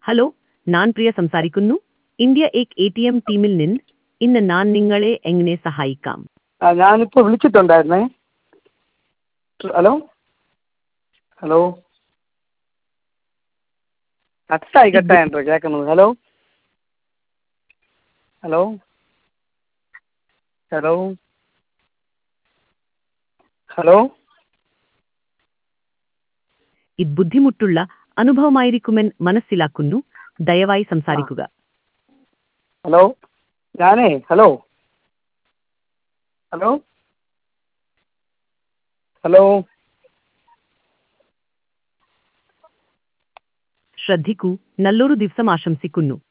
hello ഞാൻ പ്രിയ സംസാരിക്കുന്നു India എക് എ ടി എം ടീമിൽ നിന്ന് ഇന്ന് ഞാൻ നിങ്ങളെ എങ്ങനെ സഹായിക്കാം ആ ഞാനിപ്പോൾ വിളിച്ചിട്ടുണ്ടായിരുന്നേ ഹലോ ഹലോ കട്ടായി കട്ടായിട്ടോ കേൾക്കുന്നത് ഹലോ ഹലോ ഹലോ ഹലോ ഇത് ബുദ്ധിമുട്ടുള്ള അനുഭവമായിരിക്കുമെന്ന് മനസ്സിലാക്കുന്നു ദയവായി സംസാരിക്കുക ഹലോ ഞാനേ ഹലോ ഹലോ ഹലോ ശ്രദ്ധിക്കൂ നല്ലൊരു ദിവസം ആശംസിക്കുന്നു